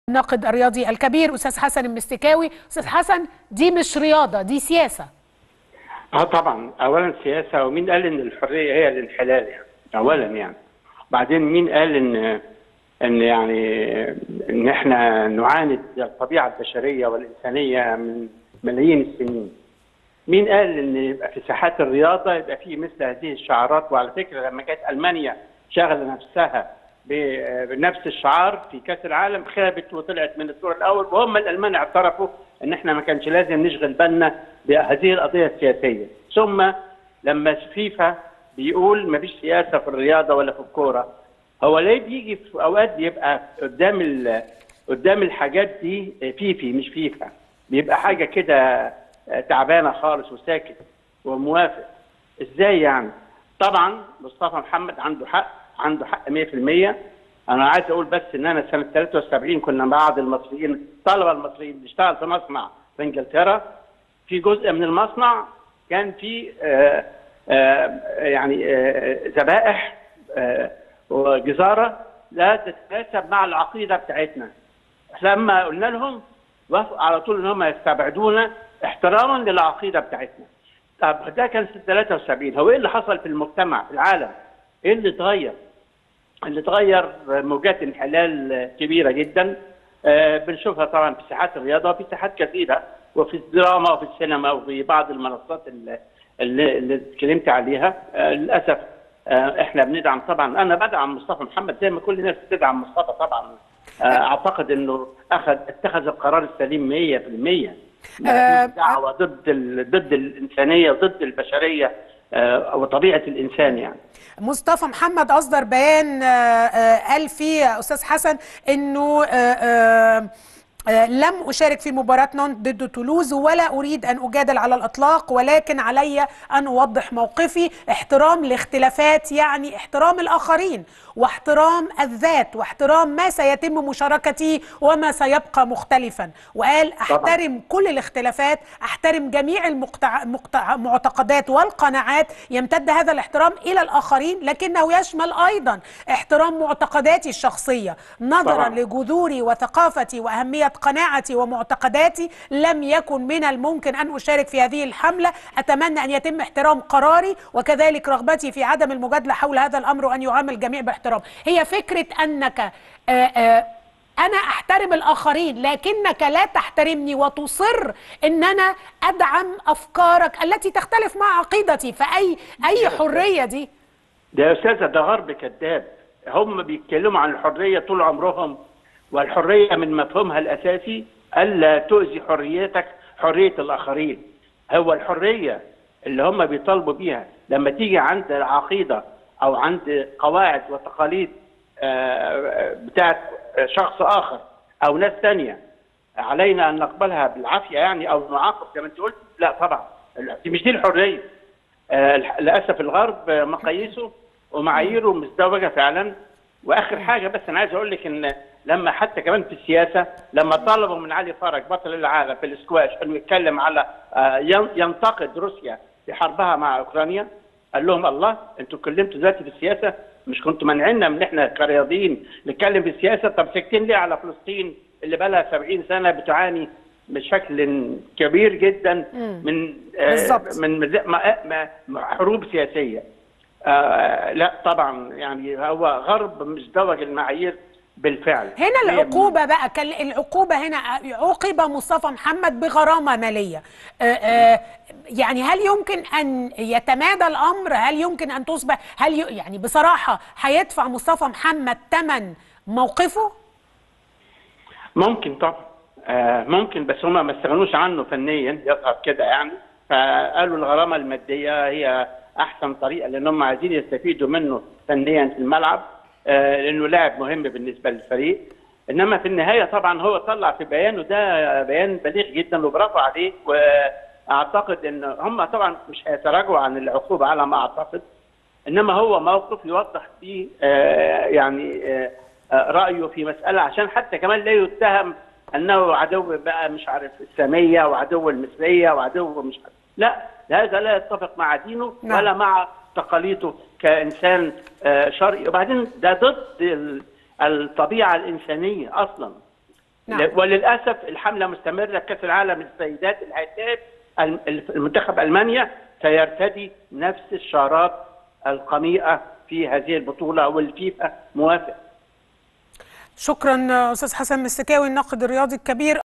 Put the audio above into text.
الناقد الرياضي الكبير استاذ حسن المستكاوي استاذ حسن دي مش رياضه دي سياسه اه طبعا اولا سياسه ومين قال ان الحريه هي الانحلال يعني اولا يعني بعدين مين قال ان ان يعني ان احنا نعاند الطبيعه البشريه والانسانيه من ملايين السنين مين قال ان يبقى في ساحات الرياضه يبقى في مثل هذه الشعارات وعلى فكره لما كانت المانيا شغله نفسها بنفس الشعار في كاس العالم خابت وطلعت من الدور الاول وهم الالمان اعترفوا ان احنا ما كانش لازم نشغل بالنا بهذه القضيه السياسيه ثم لما فيفا بيقول ما فيش سياسه في الرياضه ولا في الكوره هو ليه بيجي في اوقات بيبقى قدام ال... قدام الحاجات دي فيفي مش فيفا بيبقى حاجه كده تعبانه خالص وساكت وموافق ازاي يعني طبعا مصطفى محمد عنده حق عنده حق 100% انا عايز اقول بس ان انا سنه 73 كنا بعض المصريين الطلبه المصريين بنشتغل في مصنع في انجلترا في جزء من المصنع كان في آآ آآ يعني ذبائح وجزاره لا تتناسب مع العقيده بتاعتنا لما قلنا لهم وافقوا على طول ان هم يستبعدونا احتراما للعقيده بتاعتنا طب ده كان في 73 هو ايه اللي حصل في المجتمع في العالم؟ ايه اللي اتغير؟ اللي اتغير موجات انحلال كبيره جدا آه بنشوفها طبعا في ساحات الرياضه وفي ساحات كثيره وفي الدراما وفي السينما وفي بعض المنصات اللي, اللي اتكلمت عليها آه للاسف آه احنا بندعم طبعا انا بدعم مصطفى محمد زي ما كل الناس بتدعم مصطفى طبعا اعتقد انه اخذ اتخذ القرار السليم 100% دعوه ضد ضد الانسانيه وضد البشريه وطبيعه الانسان يعني مصطفى محمد اصدر بيان قال فيه استاذ حسن انه لم أشارك في مباراة نونت ضد تولوز ولا أريد أن أجادل على الإطلاق ولكن علي أن أوضح موقفي احترام الاختلافات يعني احترام الآخرين واحترام الذات واحترام ما سيتم مشاركتي وما سيبقى مختلفا وقال أحترم طبعا. كل الاختلافات أحترم جميع المقتع... مقتع... المعتقدات والقناعات يمتد هذا الاحترام إلى الآخرين لكنه يشمل أيضا احترام معتقداتي الشخصية نظرا طبعا. لجذوري وثقافتي وأهمية قناعتي ومعتقداتي لم يكن من الممكن أن أشارك في هذه الحملة أتمنى أن يتم احترام قراري وكذلك رغبتي في عدم المجادلة حول هذا الأمر وأن يعامل الجميع باحترام هي فكرة أنك آآ آآ أنا أحترم الآخرين لكنك لا تحترمني وتصر أن أنا أدعم أفكارك التي تختلف مع عقيدتي فأي أي حرية دي ده يا أستاذة ده غرب كذاب هم بيتكلموا عن الحرية طول عمرهم والحرية من مفهومها الأساسي ألا تؤذي حريتك حرية الآخرين هو الحرية اللي هم بيطالبوا بيها لما تيجي عند العقيدة أو عند قواعد وتقاليد بتاعت شخص آخر أو ناس تانية علينا أن نقبلها بالعافية يعني أو نعاقب زي ما أنت قلت لا طبعا مش دي الحرية للأسف الغرب مقاييسه ومعاييره مزدوجة فعلا واخر حاجه بس انا عايز اقول لك ان لما حتى كمان في السياسه لما طلبوا من علي فرج بطل العالم في الاسكواش انه يتكلم على ينتقد روسيا في حربها مع اوكرانيا قال لهم الله انتوا اتكلمتوا دلوقتي في السياسه مش كنتوا مانعيننا من احنا كرياضيين نتكلم في السياسه طب ساكتين ليه على فلسطين اللي بقى لها 70 سنه بتعاني بشكل كبير جدا من آه من حروب سياسيه آه لا طبعا يعني هو غرب مزدوج المعايير بالفعل هنا العقوبة بقى كان العقوبة هنا عوقب مصطفى محمد بغرامة مالية آآ آآ يعني هل يمكن أن يتمادى الأمر هل يمكن أن تصبح هل ي... يعني بصراحة هيدفع مصطفى محمد ثمن موقفه ممكن طبعا آه ممكن بس هم ما استغنوش عنه فنيا يظهر كده يعني فقالوا الغرامة المادية هي احسن طريقه لان هم عايزين يستفيدوا منه فنيا في الملعب آه لانه لاعب مهم بالنسبه للفريق انما في النهايه طبعا هو طلع في بيانه ده بيان بليغ جدا وبرافو عليه واعتقد ان هم طبعا مش هيتراجعوا عن العقوبه على ما اعتقد انما هو موقف يوضح فيه آه يعني آه رايه في مساله عشان حتى كمان لا يتهم انه عدو بقى مش عارف الساميه وعدو المثليه وعدو مش عارف لا هذا لا يتفق مع دينه نعم. ولا مع تقاليده كانسان شرعي وبعدين ده ضد الطبيعه الانسانيه اصلا نعم. وللاسف الحمله مستمره كاس العالم للسيدات اللي هيتلعب الم- المنتخب المانيا سيرتدي نفس الشارات القميئه في هذه البطوله والفيفا موافق شكرا استاذ حسن مستكاوي الناقد الرياضي الكبير